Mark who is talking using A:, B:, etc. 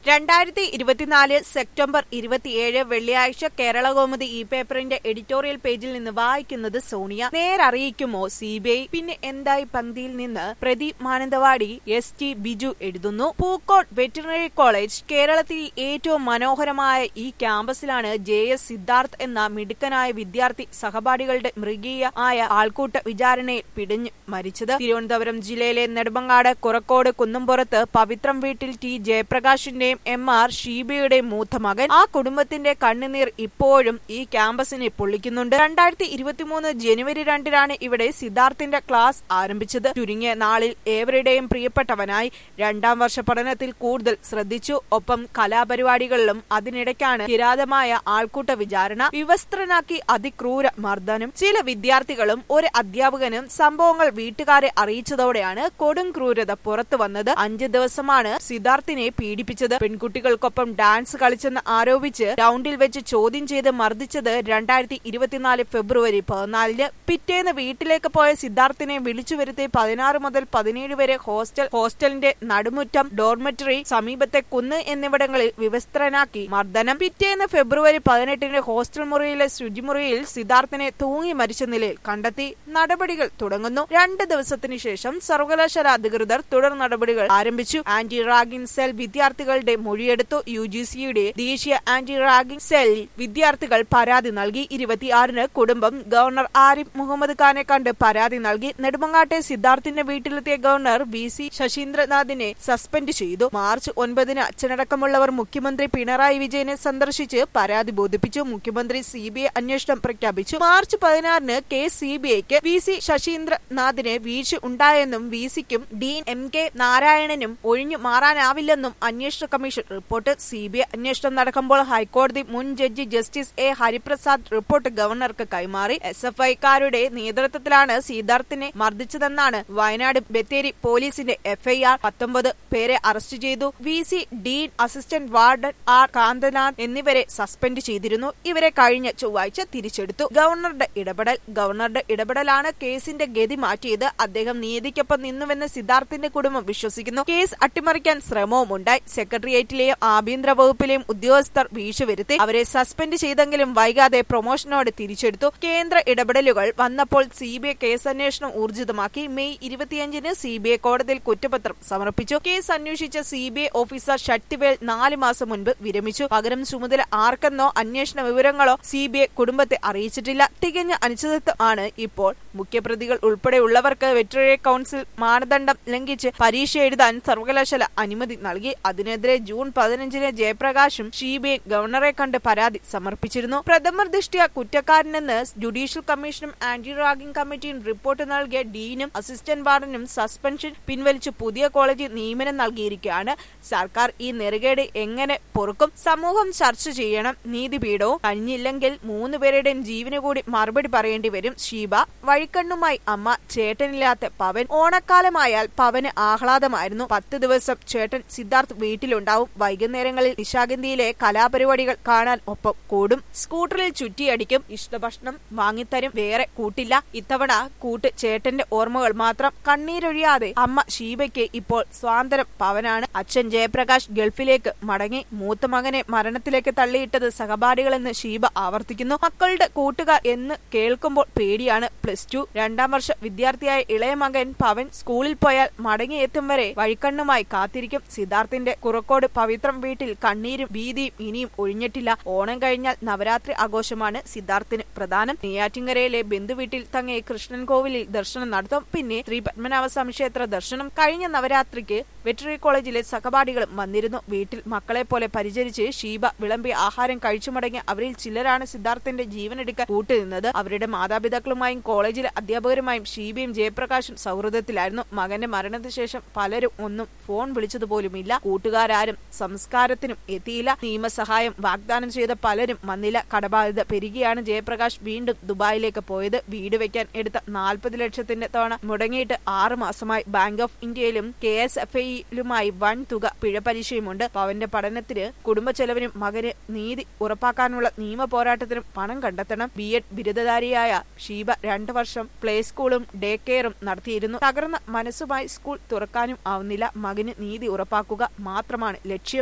A: രണ്ടായിരത്തി ഇരുപത്തിനാല് സെപ്റ്റംബർ ഇരുപത്തിയേഴ് വെള്ളിയാഴ്ച കേരളകൗമുദി ഈ പേപ്പറിന്റെ എഡിറ്റോറിയൽ പേജിൽ നിന്ന് വായിക്കുന്നത് സോണിയ നേരറിയിക്കുമോ സിബിഐ പിന്നെ എന്തായി പങ്ക്തിയിൽ നിന്ന് പ്രദീപ് മാനന്തവാടി എസ് ടി ബിജു എഴുതുന്നു പൂക്കോട് വെറ്റിനറി കോളേജ് കേരളത്തിൽ ഏറ്റവും മനോഹരമായ ഈ ക്യാമ്പസിലാണ് ജെ എസ് സിദ്ധാർത്ഥ് എന്ന മിടുക്കനായ വിദ്യാർത്ഥി സഹപാഠികളുടെ മൃഗീയ ആയ ആൾക്കൂട്ട വിചാരണയിൽ പിടിഞ്ഞ് മരിച്ചത് തിരുവനന്തപുരം ജില്ലയിലെ നെടുമങ്ങാട് കുറക്കോട് കുന്നംപുറത്ത് പവിത്രം വീട്ടിൽ ടി ജയപ്രകാശിന്റെയും എം ആർ ഷീബയുടെയും മൂത്ത മകൻ ആ കുടുംബത്തിന്റെ കണ്ണുനീർ ഇപ്പോഴും ഈ ക്യാമ്പസിനെ പൊള്ളിക്കുന്നുണ്ട് രണ്ടായിരത്തി ഇരുപത്തിമൂന്ന് ജനുവരി രണ്ടിനാണ് ഇവിടെ സിദ്ധാർത്ഥിന്റെ ക്ലാസ് ആരംഭിച്ചത് ചുരുങ്ങിയ നാളിൽ ഏവരുടെയും പ്രിയപ്പെട്ടവനായി രണ്ടാം വർഷ പഠനത്തിൽ കൂടുതൽ ശ്രദ്ധിച്ചു ഒപ്പം കലാപരിപാടികളിലും അതിനിടയ്ക്കാണ് കിരാതമായ ആൾക്കൂട്ട വിചാരണ വിവസ്ത്രനാക്കി അതിക്രൂര മർദ്ദനം ചില വിദ്യാർത്ഥികളും ഒരു അധ്യാപകനും സംഭവങ്ങൾ വീട്ടുകാരെ അറിയിച്ചതോടെയാണ് കൊടും ക്രൂരത പുറത്തു വന്നത് അഞ്ച് ദിവസമാണ് സിദ്ധാർത്ഥിനെ പീഡിപ്പിച്ചത് പെൺകുട്ടികൾക്കൊപ്പം ഡാൻസ് കളിച്ചെന്ന് ആരോപിച്ച് ഗ്രൗണ്ടിൽ വെച്ച് ചോദ്യം ചെയ്ത് മർദ്ദിച്ചത് രണ്ടായിരത്തി ഇരുപത്തിനാല് ഫെബ്രുവരി പതിനാലിന് പിറ്റേന്ന് വീട്ടിലേക്ക് പോയ സിദ്ധാർത്ഥിനെ വിളിച്ചു വരുത്തി പതിനാറ് മുതൽ പതിനേഴ് വരെ ഹോസ്റ്റൽ ഹോസ്റ്റലിന്റെ നടുമുറ്റം ഡോർമെറ്ററി സമീപത്തെ കുന്ന് എന്നിവിടങ്ങളിൽ വിവസ്ത്രനാക്കി മർദ്ദനം പിറ്റേന്ന് ഫെബ്രുവരി പതിനെട്ടിന് ഹോസ്റ്റൽ മുറിയിലെ ശുചിമുറിയിൽ സിദ്ധാർത്ഥിനെ തൂങ്ങി മരിച്ച നിലയിൽ കണ്ടെത്തി നടപടികൾ തുടങ്ങുന്നു രണ്ട് ദിവസത്തിനു ശേഷം സർവകലാശാല അധികൃതർ തുടർ നടപടികൾ ആരംഭിച്ചു ആന്റി റാഗിംഗ് സെൽ വിദ്യാർത്ഥികളുടെ മൊഴിയെടുത്തു യു ജി സിയുടെ ദേശീയ ആന്റി റാഗിംഗ് സെൽ വിദ്യാർത്ഥികൾ പരാതി നൽകി ഇരുപത്തിയാറിന് കുടുംബം ഗവർണർ ആരിഫ് മുഹമ്മദ് ഖാനെ കണ്ട് പരാതി നൽകി നെടുമങ്ങാട്ടെ സിദ്ധാർത്ഥിന്റെ വീട്ടിലെത്തിയ ഗവർണർ വി സി ശശീന്ദ്രനാഥിനെ സസ്പെൻഡ് ചെയ്തു മാർച്ച് ഒൻപതിന് അച്ഛനടക്കമുള്ളവർ മുഖ്യമന്ത്രി പിണറായി വിജയനെ സന്ദർശിച്ച് പരാതി ബോധിപ്പിച്ചു മുഖ്യമന്ത്രി സി ബി ഐ അന്വേഷണം പ്രഖ്യാപിച്ചു മാർച്ച് പതിനാറിന് കേസ് സി ബി ഐക്ക് വി സി ശശീന്ദ്രനാഥിന് വീഴ്ച ഉണ്ടായെന്നും വി സിക്കും ഡീൻ എം കെ നാരായണനും ഒഴിഞ്ഞു മാറാനാവില്ലെന്നും അന്വേഷണ commission report C B I അന്വേഷണം നടക്കുമ്പോൾ ഹൈക്കോടതി മുൻ ജഡ്ജി ജസ്റ്റിസ് എ ഹരിപ്രസാദ് റിപ്പോർട്ട് ഗവർണർക്ക് കൈമാറി എസ് എഫ് ഐക്കാരുടെ നേതൃത്വത്തിലാണ് സിദ്ധാർത്ഥിനെ മർദ്ദിച്ചതെന്നാണ് വയനാട് ബത്തേരി പോലീസിന്റെ എഫ്ഐആർ പത്തൊമ്പത് പേരെ അറസ്റ്റ് ചെയ്തു V C dean assistant warden R Kanthanath എന്നിവരെ സസ്പെൻഡ് ചെയ്തിരുന്നു ഇവരെ കഴിഞ്ഞ ചൊവ്വാഴ്ച തിരിച്ചെടുത്തു ഗവർണറുടെ ഇടപെടൽ ഗവർണറുടെ ഇടപെടലാണ് കേസിന്റെ ഗതി മാറ്റിയത് അദ്ദേഹം നീതിക്കൊപ്പം നിന്നുവെന്ന് സിദ്ധാർത്ഥിന്റെ കുടുംബം വിശ്വസിക്കുന്നു കേസ് അട്ടിമറിക്കാൻ ശ്രമവുമുണ്ടായി സെക്രട്ടേറിയറ്റിലെയും ആഭ്യന്തര വകുപ്പിലെയും ഉദ്യോഗസ്ഥർ വീഴ്ച വരുത്തി അവരെ സസ്പെൻഡ് ചെയ്തെങ്കിലും വൈകാതെ പ്രൊമോഷനോടെ തിരിച്ചെടുത്തു കേന്ദ്ര ഇടപെടലുകൾ വന്നപ്പോൾ സി ബി ഐ കേസന്വേഷണം ഊർജിതമാക്കി മെയ് ഇരുപത്തിയഞ്ചിന് സി ബി ഐ കോടതിയിൽ കുറ്റപത്രം സമർപ്പിച്ചു കേസ് അന്വേഷിച്ച C B I officer Shattivel നാല് മാസം മുൻപ് വിരമിച്ചു പകരം ചുമതല ആർക്കെന്നോ അന്വേഷണ വിവരങ്ങളോ സി ബി ഐ കുടുംബത്തെ അറിയിച്ചിട്ടില്ല തികഞ്ഞ അനിശ്ചിതത്വമാണ് ഇപ്പോൾ മുഖ്യപ്രതികൾ ഉൾപ്പെടെയുള്ളവർക്ക് വെറ്ററിനറി കൌൺസിൽ മാനദണ്ഡം ലംഘിച്ച് പരീക്ഷ എഴുതാൻ സർവകലാശാല അനുമതി നൽകി അതിനെതിരെ ജൂൺ പതിനഞ്ചിന് ജയപ്രകാശും ഷീബിയും ഗവർണറെ കണ്ട് പരാതി സമർപ്പിച്ചിരുന്നു പ്രഥമ ദൃഷ്ട്യ കുറ്റക്കാരനെന്ന് ജുഡീഷ്യൽ കമ്മീഷനും ആന്റി റാഗിംഗ് കമ്മിറ്റിയും റിപ്പോർട്ട് നൽകിയ ഡീനും അസിസ്റ്റന്റ് വാർഡനും സസ്പെൻഷൻ പിൻവലിച്ച് പുതിയ കോളേജിൽ നിയമനം നൽകിയിരിക്കുകയാണ് സർക്കാർ ഈ നെറുകേട് എങ്ങനെ പൊറുക്കും സമൂഹം ചർച്ച ചെയ്യണം നീതിപീഠവും കഴിഞ്ഞില്ലെങ്കിൽ മൂന്ന് പേരുടെയും ജീവന് കൂടി മറുപടി പറയേണ്ടി വരും ഷീബ വഴിക്കണ്ണുമായി അമ്മ ചേട്ടനില്ലാത്ത പവൻ ഓണക്കാലമായാൽ പവന് ആഹ്ലാദമായിരുന്നു പത്ത് ദിവസം ചേട്ടൻ സിദ്ധാർത്ഥ് വീട്ടിലുണ്ടാവും വൈകുന്നേരങ്ങളിൽ നിശാഗന്ധിയിലെ കലാപരിപാടികൾ കാണാൻ ഒപ്പം കൂടും സ്കൂട്ടറിൽ ചുറ്റിയടിക്കും ഇഷ്ടഭക്ഷണം വാങ്ങിത്തരും വേറെ കൂട്ടില്ല ഇത്തവണ കൂട്ട് ചേട്ടന്റെ ഓർമ്മകൾ മാത്രം കണ്ണീരൊഴിയാതെ അമ്മ ഷീബയ്ക്ക് ഇപ്പോൾ സ്വാതന്ത്ര്യം പവനാണ് അച്ഛൻ ജയപ്രകാശ് ഗൾഫിലേക്ക് മടങ്ങി മൂത്ത മകനെ മരണത്തിലേക്ക് തള്ളിയിട്ടത് സഹപാഠികളെന്ന് ഷീബ ആവർത്തിക്കുന്നു മക്കളുടെ കൂട്ടുകാർ എന്ന് കേൾക്കുമ്പോൾ പേടിയാണ് പ്ലസ് ടു രണ്ടാം വർഷ വിദ്യാർത്ഥിയായ ഇളയ മകൻ പവൻ സ്കൂളിൽ പോയാൽ മടങ്ങിയെത്തും വരെ വഴിക്കണ്ണുമായി കാത്തിരിക്കും സിദ്ധാർത്ഥിന്റെ കുറക്കോട് പവിത്രം വീട്ടിൽ കണ്ണീരും ഭീതിയും ഇനിയും ഒഴിഞ്ഞിട്ടില്ല ഓണം കഴിഞ്ഞാൽ നവരാത്രി ആഘോഷമാണ് സിദ്ധാർത്ഥിന് പ്രധാനം നെയ്യാറ്റിങ്കരയിലെ ബന്ധുവീട്ടിൽ തങ്ങി കൃഷ്ണൻ കോവിലിൽ ദർശനം നടത്തും പിന്നെ ശ്രീ പത്മനാഭസ്വാമി ക്ഷേത്ര ദർശനം കഴിഞ്ഞ നവരാത്രിക്ക് വെറ്ററി കോളേജിലെ സഹപാഠികളും വന്നിരുന്നു വീട്ടിൽ മക്കളെ പോലെ പരിചരിച്ച് ഷീബ വിളമ്പി ആഹാരം കഴിച്ചു മടങ്ങിയ അവരിൽ ചിലരാണ് സിദ്ധാർത്ഥിന്റെ ജീവനെടുക്കാൻ കൂട്ടുനിന്നത് അവരുടെ മാതാപിതാക്കളുമായും കോളേജിലെ അധ്യാപകരുമായും ഷീബയും ജയപ്രകാശും സൗഹൃദത്തിലായിരുന്നു മകന്റെ മരണത്തിന് ശേഷം പലരും ഒന്നും ഫോൺ വിളിച്ചതുപോലുമില്ല കൂട്ടുകാരും സംസ്കാരത്തിനും എത്തിയില്ല നിയമസഹായം വാഗ്ദാനം ചെയ്ത പലരും വന്നില്ല കടബാധ്യത പെരുകിയാണ് ജയപ്രകാശ് വീണ്ടും ദുബായിലേക്ക് പോയത് വീട് വെക്കാൻ എടുത്ത നാൽപ്പത് ലക്ഷത്തിന്റെ തവണ മുടങ്ങിയിട്ട് ആറ് മാസമായി ബാങ്ക് ഓഫ് ഇന്ത്യയിലും കെ എസ് എഫ് ഐയിലുമായി വൻ തുക പിഴ പരീക്ഷയുമുണ്ട് പവന്റെ പഠനത്തിന് കുടുംബ ചെലവിനും മകന് നീതി ഉറപ്പാക്കാനുള്ള നിയമ പോരാട്ടത്തിനും പണം കണ്ടെത്തണം ബി എഡ് ബിരുദധാരിയായ ഷീബ രണ്ടു വർഷം പ്ലേ സ്കൂളും ഡേ കെയറും നടത്തിയിരുന്നു തകർന്ന മനസ്സുമായി സ്കൂൾ തുറക്കാനും ആവുന്നില്ല മകന് നീതി ഉറപ്പാക്കുക മാത്രമാണ് ലക്ഷ്യം